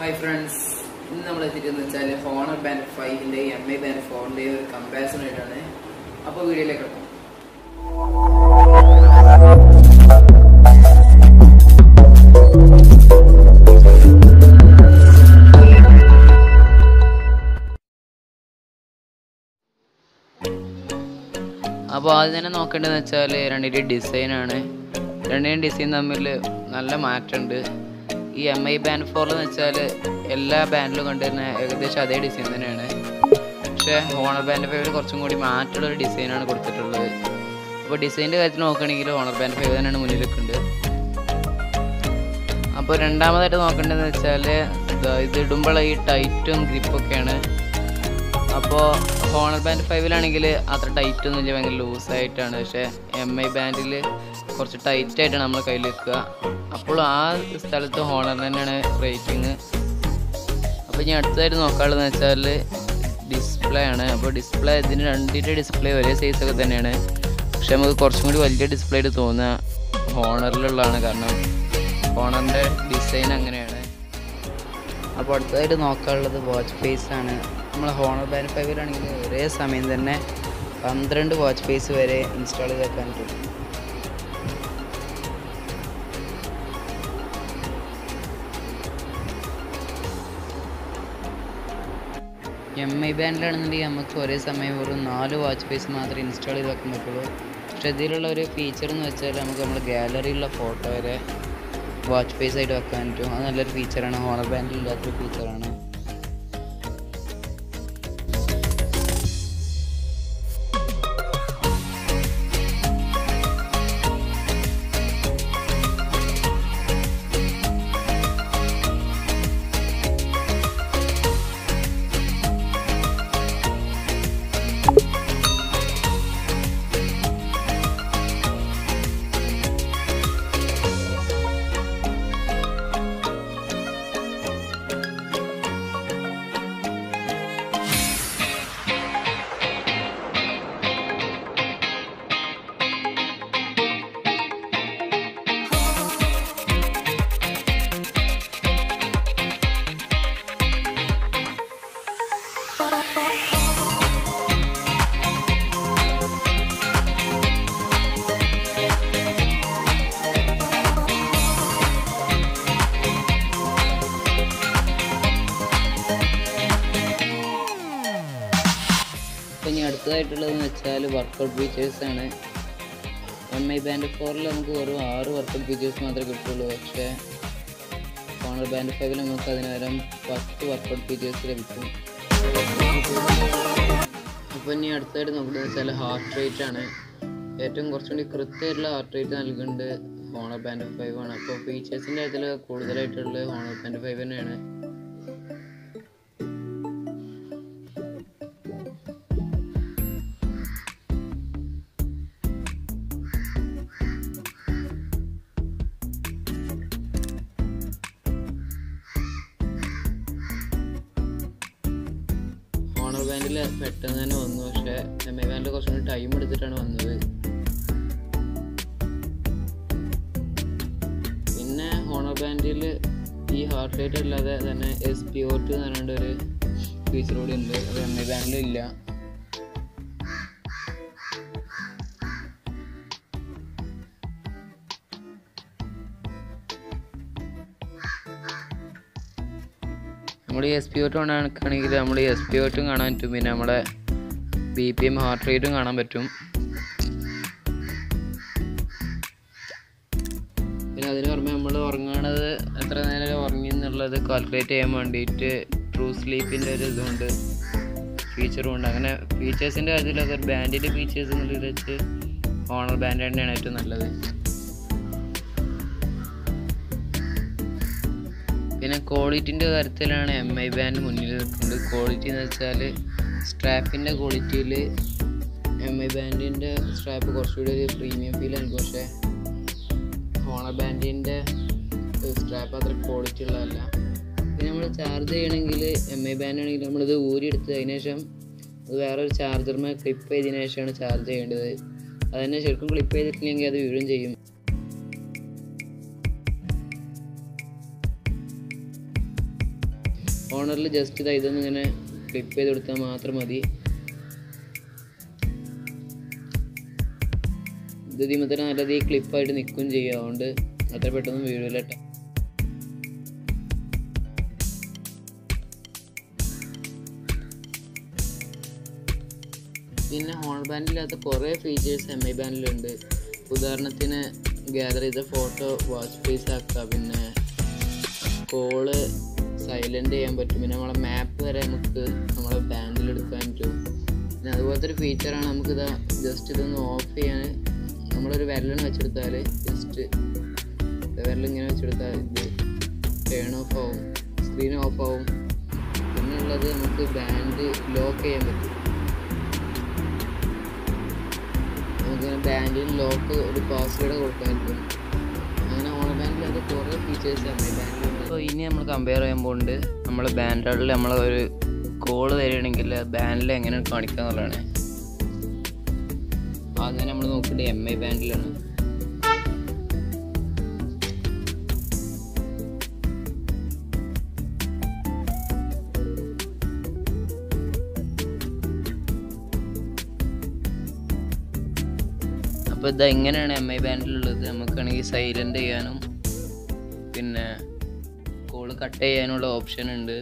Hi friends ഇന്ന് നമ്മൾ എത്തിയിട്ടെന്ന് വെച്ചാൽ ഹോണർ ബാൻഡ് ഫൈവിൻ്റെ എം ഐ ബാൻഡ് ഫോറിൻ്റെ ഒരു കമ്പാരിസൺ ആയിട്ടാണ് അപ്പോൾ വീഡിയോയിലേക്ക് കിടക്കും അപ്പോൾ ആദ്യം തന്നെ നോക്കേണ്ടതെന്ന് വെച്ചാൽ രണ്ടിൻ്റെ ഡിസൈനാണ് രണ്ടിൻ്റെയും ഡിസൈൻ തമ്മിൽ നല്ല മാറ്റമുണ്ട് ഈ എം ഐ ബാൻഡ് ഫോറിൽ എന്ന് വെച്ചാൽ എല്ലാ ബാൻഡിലും കണ്ടുവരുന്ന ഏകദേശം അതേ ഡിസൈൻ തന്നെയാണ് പക്ഷേ ഹോണർ ബാൻഡ് ഫൈവിൽ കുറച്ചും കൂടി മാറ്റമുള്ള ഒരു ഡിസൈനാണ് കൊടുത്തിട്ടുള്ളത് അപ്പോൾ ഡിസൈൻ്റെ കാര്യത്തിൽ നോക്കുകയാണെങ്കിൽ ഹോണർ ബാൻഡ് ഫൈവ് തന്നെയാണ് മുന്നിൽ നിൽക്കുന്നത് അപ്പോൾ രണ്ടാമതായിട്ട് നോക്കേണ്ടതെന്ന് വെച്ചാൽ ഇത് ഇടുമ്പോൾ ഈ ടൈറ്റും ഗ്രിപ്പൊക്കെയാണ് അപ്പോൾ ഹോണർ ബാൻഡ് ഫൈവിലാണെങ്കിൽ അത്ര ടൈറ്റ് ഒന്നും ഇല്ല ഭയങ്കര ലൂസായിട്ടാണ് പക്ഷേ എം ഐ ബാൻഡിൽ കുറച്ച് ടൈറ്റ് ആയിട്ടാണ് നമ്മൾ കയ്യിൽ വെക്കുക അപ്പോൾ ആ സ്ഥലത്ത് ഹോണറിന് തന്നെയാണ് റേറ്റിംഗ് അപ്പോൾ ഇനി അടുത്തതായിട്ട് നോക്കാനുള്ളതെന്ന് വെച്ചാൽ ഡിസ്പ്ലേ ആണ് അപ്പോൾ ഡിസ്പ്ലേ ഇതിന് രണ്ടിൻ്റെ ഡിസ്പ്ലേ ഒരേ സൈസൊക്കെ തന്നെയാണ് പക്ഷെ നമുക്ക് കുറച്ചും കൂടി വലിയ ഡിസ്പ്ലേ ആയിട്ട് തോന്നുക ഹോണറിലുള്ളതാണ് കാരണം ഹോണറിൻ്റെ ഡിസൈൻ അങ്ങനെയാണ് അപ്പോൾ അടുത്തതായിട്ട് നോക്കാനുള്ളത് വാച്ച് ഫേസ് ആണ് നമ്മൾ ഹോണർ ബാൻഡ് ഫൈവിലാണെങ്കിൽ ഒരേ സമയം തന്നെ പന്ത്രണ്ട് വാച്ച് ഫേസ് വരെ ഇൻസ്റ്റാൾ ചെയ്ത് വെക്കാൻ പറ്റും എം ഐ ബാൻഡിലാണെന്നുണ്ടെങ്കിൽ നമുക്ക് ഒരേ സമയം വെറും നാല് വാച്ച് ഫേസ് മാത്രമേ ഇൻസ്റ്റാൾ ചെയ്ത് വെക്കാൻ പറ്റുള്ളൂ പക്ഷെ ഇതിലുള്ള ഒരു ഫീച്ചർ എന്ന് വെച്ചാൽ നമുക്ക് നമ്മുടെ ഗാലറിയിലുള്ള ഫോട്ടോ വരെ വാച്ച് ഫേസ് ആയിട്ട് വെക്കാൻ പറ്റും അത് നല്ലൊരു ഫീച്ചറാണ് ഹോണർ ബാൻഡിൽ ഇല്ലാത്തൊരു ഫീച്ചറാണ് അപ്പോൾ ഇനി അടുത്തതായിട്ടുള്ളതെന്ന് വെച്ചാൽ വർക്കൗട്ട് ഫീച്ചേഴ്സ് ആണ് എം ഐ ബാൻഡ് ഫോറിൽ നമുക്ക് വെറും ആറ് വർക്കൗട്ട് ഫീച്ചേഴ്സ് മാത്രമേ കിട്ടുള്ളൂ പക്ഷേ ഫോണർ ബാൻഡ് ഫൈവിൽ നമുക്ക് അതിനുപകരം പത്ത് വർക്കൗട്ട് ഫീച്ചേഴ്സ് ലഭിക്കും അപ്പോൾ ഇനി അടുത്തായിട്ട് നോക്കുന്നത് വെച്ചാൽ ഹാർട്ട് റേറ്റ് ആണ് ഏറ്റവും കുറച്ചുകൂടി കൃത്യമായിട്ടുള്ള ഹാർട്ട് റേറ്റ് നൽകുന്നുണ്ട് ഹോണർ ബാൻഡ് ഫൈവ് ആണ് അപ്പോൾ ഫീച്ചേഴ്സിൻ്റെ കാര്യത്തിൽ കൂടുതലായിട്ടുള്ളത് ഹോണർ ബാൻഡ് ഫൈവ് തന്നെയാണ് ഹോണർ ബാൻഡിൽ പെട്ടെന്ന് തന്നെ വന്നു പക്ഷേ എം ഐ ബാൻഡിൽ കുറച്ചും കൂടി ടൈം എടുത്തിട്ടാണ് വന്നത് പിന്നെ ഹോണർ ബാൻഡിൽ ഈ ഹാർട്ട് റേറ്റ് അല്ലാതെ തന്നെ എസ് പി ഒ ടു എന്ന് പറഞ്ഞിട്ട് ഒരു ഫീച്ചർ കൂടി ഉണ്ട് അത് എം ഐ ബാൻഡിലും ഇല്ല നമ്മൾ ഈ എസ് പി ഒ ടു കണക്കാണെങ്കിൽ നമ്മൾ ഈ എസ് പി ഒ ടും കാണാൻ പറ്റും പിന്നെ നമ്മുടെ ബി പി എം ഹാർട്ട് റേറ്റും കാണാൻ പറ്റും പിന്നെ അതിന് പുറമെ നമ്മൾ ഉറങ്ങണത് എത്ര നേരം ഉറങ്ങി എന്നുള്ളത് കാൽക്കുലേറ്റ് ചെയ്യാൻ വേണ്ടിയിട്ട് ട്രൂ സ്ലീപ്പിൻ്റെ ഒരു ഇതുണ്ട് ഫീച്ചറും ഉണ്ട് അങ്ങനെ ഫീച്ചേഴ്സിൻ്റെ കാര്യത്തിലൊക്കെ ഒരു ബാൻഡിൻ്റെ ഫീച്ചേഴ്സ് എന്നുള്ളത് വെച്ച് ഓണർ ബാൻഡ് തന്നെയാണ് ഏറ്റവും നല്ലത് പിന്നെ ക്വാളിറ്റിൻ്റെ കാര്യത്തിലാണ് എം ഐ ബാൻഡ് മുന്നിൽ നിൽക്കുന്നത് ക്വാളിറ്റി എന്ന് വെച്ചാൽ സ്ട്രാപ്പിൻ്റെ ക്വാളിറ്റിയിൽ എം ഐ ബാൻഡിൻ്റെ സ്ട്രാപ്പ് കുറച്ചുകൂടി ഒരു പ്രീമിയം ഫീൽ നൽകും പക്ഷേ ഹോണർ ബാൻഡിൻ്റെ സ്ട്രാപ്പ് അത്ര ക്വാളിറ്റി ഉള്ളതല്ല പിന്നെ നമ്മൾ ചാർജ് ചെയ്യണമെങ്കിൽ എം ഐ ബാൻഡ് ആണെങ്കിൽ നമ്മളിത് ഊരിയെടുത്ത് അതിന് ശേഷം അത് വേറൊരു ചാർജർമേ ക്ലിപ്പ് ചെയ്തതിന് ശേഷമാണ് ചാർജ് ചെയ്യേണ്ടത് അതന്നെ ശരിക്കും ക്ലിപ്പ് ചെയ്തിട്ടില്ലെങ്കിൽ അത് വീഴും ചെയ്യും ഓണറിൽ ജസ്റ്റ് ഇതാ ഇതൊന്നും ഇങ്ങനെ ക്ലിപ്പ് ചെയ്ത് കൊടുത്താൽ മാത്രം മതി ഇത് ഇതിമ തന്നെ നല്ലത് ഈ ക്ലിപ്പായിട്ട് നിൽക്കുകയും ചെയ്യും അതുകൊണ്ട് അത്ര പെട്ടെന്ന് വീഴില്ല കേട്ടോ പിന്നെ ഹോൺ ബാൻഡില്ലാത്ത കുറേ ഫീച്ചേഴ്സ് എം ഐ ബാൻഡിലുണ്ട് ഉദാഹരണത്തിന് ഗ്യാദർ ചെയ്ത ഫോട്ടോ വാച്ച് സ്പേസ് ആക്കുക പിന്നെ കോള് സൈലൻ്റ് ചെയ്യാൻ പറ്റും പിന്നെ നമ്മളെ മാപ്പ് വരെ നമുക്ക് നമ്മളെ ബാൻഡിൽ എടുക്കാൻ പറ്റും പിന്നെ അതുപോലത്തെ ഒരു ഫീച്ചറാണ് നമുക്കിത് ജസ്റ്റ് ഇതൊന്ന് ഓഫ് ചെയ്യാൻ നമ്മളൊരു വിരലിന് വെച്ചെടുത്താൽ ജസ്റ്റ് വിരലിങ്ങനെ വെച്ചെടുത്താൽ ഇത് ടേൺ ഓഫ് ആവും സ്ക്രീൻ ഓഫ് ആവും പിന്നെ ഉള്ളത് നമുക്ക് ബാൻഡ് ലോക്ക് ചെയ്യാൻ പറ്റും നമുക്ക് ബാൻഡിന് ലോക്ക് ഒരു പാസ്വേഡ് കൊടുക്കാൻ പറ്റും അങ്ങനെ ഓൺ ബാൻഡിൽ അത് കുറേ ഫീച്ചേഴ്സ് ആണ് ബാൻഡിലുണ്ട് അപ്പോൾ ഇനി നമ്മൾ കമ്പയർ ചെയ്യാൻ പോകുന്നുണ്ട് നമ്മൾ ബാൻഡുകളിൽ നമ്മൾ ഒരു കോള് തരികയാണെങ്കിൽ ബാൻഡിൽ എങ്ങനെ കാണിക്കുക എന്നുള്ളതാണ് അങ്ങനെ നമ്മൾ നോക്കേണ്ടത് എം ഐ ബാൻഡിലാണ് അപ്പോൾ ഇത് എങ്ങനെയാണ് എം ഐ ബാൻഡിലുള്ളത് നമുക്കാണെങ്കിൽ സൈലൻ്റ് ചെയ്യാനും പിന്നെ കോള് കട്ട് ചെയ്യാനുള്ള ഓപ്ഷൻ ഉണ്ട്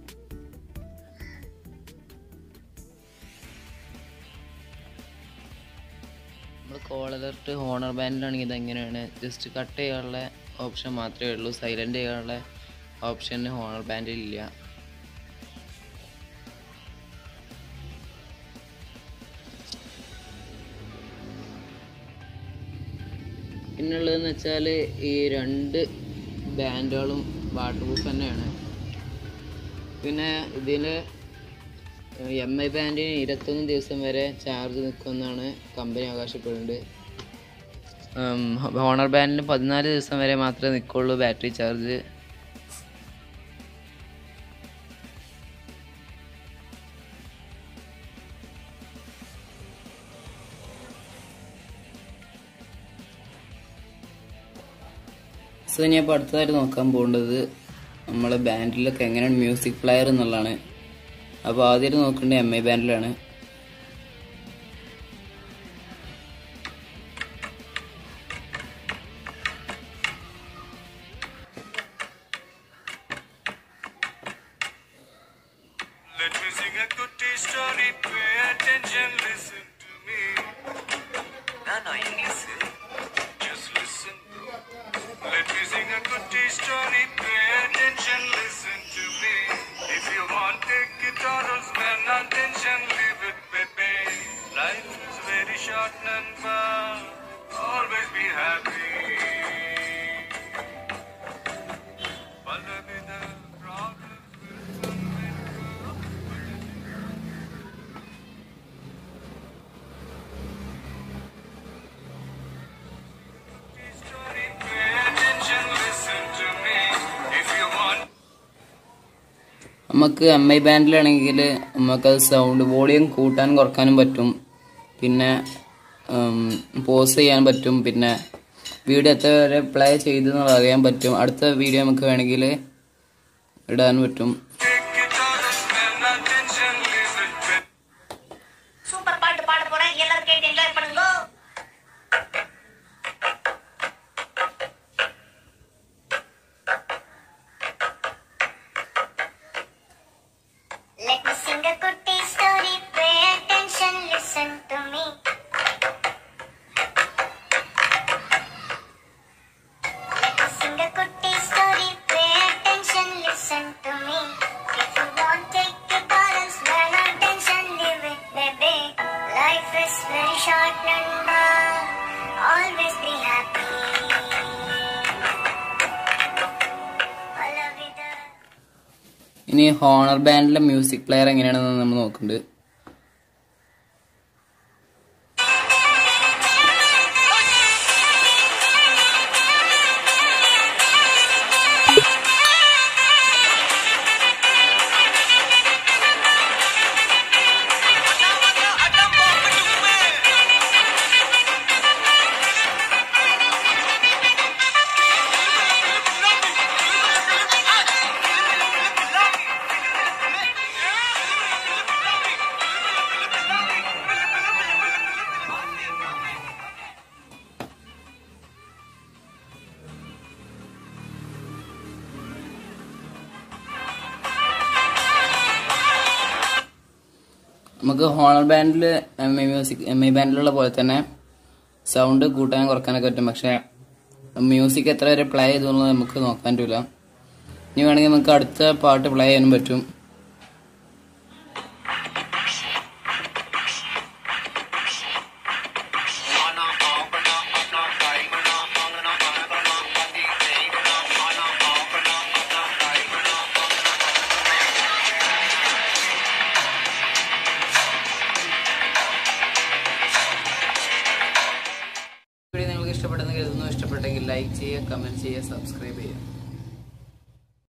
നമ്മൾ കോൾ അലർട്ട് ഹോണർ ബാൻഡിലാണെങ്കിൽ ഇതെങ്ങനെയാണ് ജസ്റ്റ് കട്ട് ചെയ്യാനുള്ള ഓപ്ഷൻ മാത്രമേ ഉള്ളൂ സൈലൻ്റ് ചെയ്യാനുള്ള ഓപ്ഷൻ ഹോണർ ബാൻഡിൽ ഇല്ല പിന്നുള്ളതെന്ന് വെച്ചാൽ ഈ രണ്ട് ബാൻഡുകളും വാട്ടർ പ്രൂഫ് തന്നെയാണ് പിന്നെ ഇതിന് എം ഐ ബാൻഡിന് ഇരുപത്തൊന്ന് ദിവസം വരെ ചാർജ് നിൽക്കുമെന്നാണ് കമ്പനി അവകാശപ്പെടുന്നത് ഹോണർ ബാൻഡിന് പതിനാല് ദിവസം വരെ മാത്രമേ നിൽക്കുള്ളൂ ബാറ്ററി ചാർജ് സോ ഞാൻ ഇപ്പോൾ അടുത്തതായിട്ട് നോക്കാൻ പോകേണ്ടത് നമ്മളെ ബാൻഡിലൊക്കെ എങ്ങനെയാണ് മ്യൂസിക് പ്ലെയർ എന്നുള്ളതാണ് അപ്പോൾ ആദ്യം നോക്കേണ്ടത് എം ഐ ബാൻഡിലാണ് Let me sing a goodie story, pay attention, listen to me. ನಾನು English Just listen. Let me sing a goodie story, pay attention, listen to me. If you want, take it or else spend attention, leave it, baby. Life is very short, Nanba. Always be happy. Pallavi, the problems will come and go. Story, pay attention, listen to me. If you want നമുക്ക് M I ബാൻഡിലാണെങ്കിൽ നമുക്കത് sound volume കൂട്ടാനും കുറക്കാനും പറ്റും പിന്നെ pose ചെയ്യാൻ പറ്റും പിന്നെ വീഡിയോ എത്ര വരെ പ്ലേ ചെയ്തു എന്നുള്ളത് അറിയാൻ പറ്റും അടുത്ത വീഡിയോ നമുക്ക് വേണമെങ്കിൽ ഇടാൻ പറ്റും take it all, spend attention, leave it, baby. Super பாட்டு பாட போறேன் எல்லாரும் கேட்டு என்ஜாய் பண்ணுங்க Let me sing a goodie story. Pay attention, listen to me. Let me sing a goodie story. Pay attention, listen to me. If you want, take it or else learn attention, leave it, baby. Life is very short, Nanda. Always be happy. All of it. ഇനി Honor ബാൻഡിലെ music player എങ്ങനെയാണെന്ന് നമ്മൾ നോക്കുന്നുണ്ട് Love me, നമുക്ക് Honor ബാൻഡിൽ M I music M I ബാൻഡിലുള്ള പോലെ തന്നെ സൗണ്ട് കൂട്ടാനും കുറക്കാനൊക്കെ പറ്റും പക്ഷെ മ്യൂസിക് എത്ര വരെ പ്ലേ ചെയ്തു എന്നുള്ളത് നമുക്ക് നോക്കാൻ പറ്റില്ല ഇനി വേണമെങ്കിൽ നമുക്ക് അടുത്ത പാട്ട് പ്ലേ ചെയ്യാനും പറ്റും വീഡിയോ നിങ്ങൾക്ക് ഇഷ്ടപ്പെട്ടെന്ന് കരുതുന്നു ഇഷ്ടപ്പെട്ടെങ്കിൽ ലൈക്ക് ചെയ്യുക കമൻറ്റ് ചെയ്യുക സബ്സ്ക്രൈബ് ചെയ്യുക